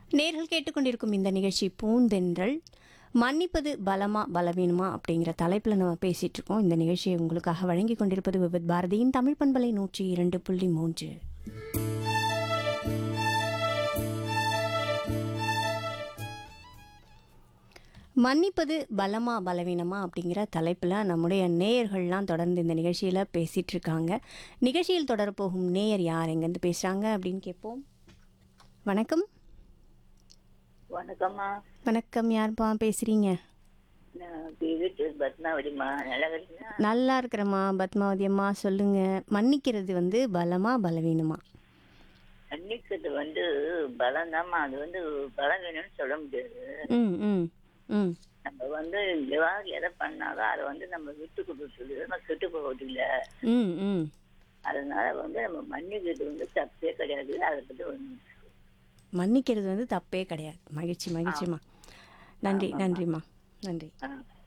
நேர்கள் கேட்டுக்கொண்டிருக்கும் இந்த நிகழ்ச்சி பூந்தென்றல் மன்னிப்பது பலமா பலவீனமா அப்படிங்கிற தலைப்பில் நம்ம பேசிட்டு இருக்கோம் இந்த நிகழ்ச்சியை உங்களுக்காக வழங்கி கொண்டிருப்பது விவித் பாரதியின் தமிழ் பண்பலை நூற்றி இரண்டு புள்ளி மூன்று மன்னிப்பது பலமா பலவீனமா அப்படிங்கிற தலைப்பில் நம்முடைய நேயர்கள்லாம் தொடர்ந்து இந்த நிகழ்ச்சியில் பேசிட்டு இருக்காங்க நிகழ்ச்சியில் தொடரப்போகும் நேயர் யார் எங்கேருந்து பேசுகிறாங்க அப்படின்னு கேட்போம் வணக்கம் வணக்கம்மா வணக்கம் யார்ப்பா பேசுகிறீங்க நான் வீட்டு பத்மாவதிம்மா நல்லா இருக்கீங்களா நல்லா இருக்கிறம்மா பத்மாவதி அம்மா சொல்லுங்க மன்னிக்கிறது வந்து பலமா பலவீனமா மன்னிக்கிறது வந்து பலம் அது வந்து பலம் வேணும்னு சொல்ல முடியாது ம் ம் ம் நம்ம வந்து எதாவது எதை பண்ணாலும் அதை வந்து நம்ம விட்டு கொடுத்துட்டு நம்ம கெட்டு போவது இல்லை ம் ம் அதனால வந்து நம்ம மன்னிக்கிறது வந்து தப்பே கிடையாது அதை பற்றி ஒன்று மன்னிக்கிறது வந்து தப்பே கிடையாது மகிழ்ச்சி மகிழ்ச்சிம்மா நன்றி நன்றிம்மா நன்றி ஆ